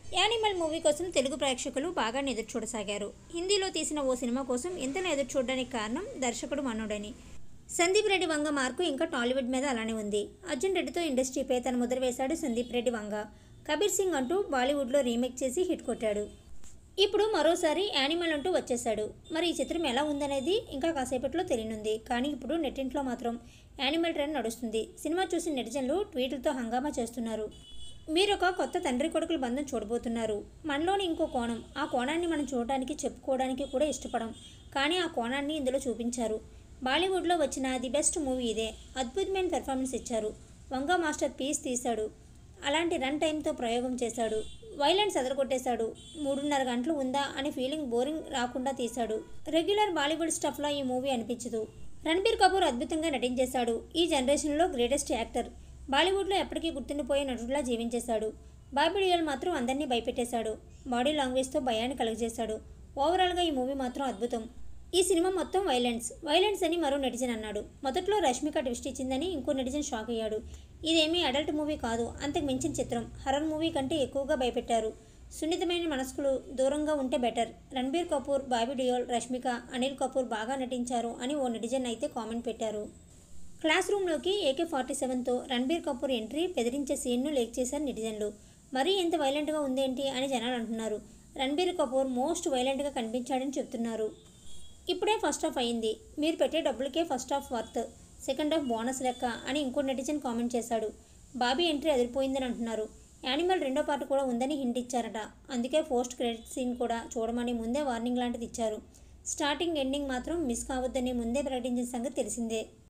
animal movie కోసం తెలుగు ప్రేక్షకులు బాగానే ఎదురు చూడసాగారు హిందీలో తీసిన ఓ సినిమా కోసం ఎంతలా ఎదురు చూడడానికి కారణం దర్శకుడు మనోడని సందీప్ రెడ్డి వంగ మార్కు ఇంకా టాలీవుడ్ మీద అలానే ఉంది అర్జున్ రెడ్డితో ఇండస్ట్రీపై తన ముద్ర వేశాడు సందీప్ రెడ్డి వంగ కబీర్ సింగ్ అంటూ బాలీవుడ్లో రీమేక్ చేసి హిట్ కొట్టాడు ఇప్పుడు మరోసారి యానిమల్ అంటూ వచ్చేశాడు మరి ఈ చిత్రం ఎలా ఉందనేది ఇంకా కాసేపట్లో తెలియనుంది కానీ ఇప్పుడు నెట్టింట్లో మాత్రం యానిమల్ ట్రెండ్ నడుస్తుంది సినిమా చూసిన నెటిజన్లు ట్వీట్లతో హంగామా చేస్తున్నారు మీరు ఒక కొత్త తండ్రి కొడుకుల బంధం చూడబోతున్నారు మనలోని ఇంకో కోణం ఆ కోణాన్ని మనం చూడడానికి చెప్పుకోవడానికి కూడా ఇష్టపడం కానీ ఆ కోణాన్ని ఇందులో చూపించారు బాలీవుడ్లో వచ్చిన ది బెస్ట్ మూవీ ఇదే అద్భుతమైన పెర్ఫార్మెన్స్ ఇచ్చారు వంగ మాస్టర్ పీస్ తీశాడు అలాంటి రన్ టైంతో ప్రయోగం చేశాడు వైలెన్స్ ఎదరగొట్టేశాడు మూడున్నర గంటలు ఉందా అనే ఫీలింగ్ బోరింగ్ రాకుండా తీశాడు రెగ్యులర్ బాలీవుడ్ స్టఫ్లో ఈ మూవీ అనిపించదు రణబీర్ కపూర్ అద్భుతంగా నటించేశాడు ఈ జనరేషన్లో గ్రేటెస్ట్ యాక్టర్ బాలీవుడ్లో ఎప్పటికీ గుర్తుండిపోయే నటుడిలా జీవించేశాడు బాబీ డియోల్ మాత్రం అందరినీ భయపెట్టేశాడు బాడీ లాంగ్వేజ్తో భయాన్ని కలుగజేశాడు ఓవరాల్గా ఈ మూవీ మాత్రం అద్భుతం ఈ సినిమా మొత్తం వైలెన్స్ వైలెన్స్ అని మరో నెటిజన్ అన్నాడు మొదట్లో రష్మిక ట్విస్ట్ ఇచ్చిందని ఇంకో నెటిజన్ షాక్ అయ్యాడు ఇదేమీ అడల్ట్ మూవీ కాదు అంతకు మించిన చిత్రం హర్రర్ మూవీ కంటే ఎక్కువగా భయపెట్టారు సున్నితమైన మనస్కులు దూరంగా ఉంటే బెటర్ రణబీర్ కపూర్ బాబీ డియోల్ రష్మిక అనిల్ కపూర్ బాగా నటించారు అని ఓ నెటిజన్ అయితే కామెంట్ పెట్టారు క్లాస్ రూమ్లోకి ఏకే ఫార్టీ సెవెన్తో రణబీర్ కపూర్ ఎంట్రీ బెదిరించే సీన్ను లేక్ చేశారు నెటిజన్లు మరీ ఎంత వైలెంట్గా ఉందేంటి అని జనాలు అంటున్నారు రణబీర్ కపూర్ మోస్ట్ వైలెంట్గా కనిపించాడని చెప్తున్నారు ఇప్పుడే ఫస్ట్ హాఫ్ అయింది మీరు పెట్టే డబ్బులకే first half worth second half bonus లెక్క అని ఇంకో నెటిజన్ కామెంట్ చేశాడు బాబీ ఎంట్రీ అదిరిపోయిందని అంటున్నారు యానిమల్ రెండో పార్ట్ కూడా ఉందని హింట్ ఇచ్చారట అందుకే పోస్ట్ క్రెడిట్ సీన్ కూడా చూడమని ముందే వార్నింగ్ లాంటిది ఇచ్చారు స్టార్టింగ్ ఎండింగ్ మాత్రం మిస్ కావద్దని ముందే ప్రకటించిన సంగతి తెలిసిందే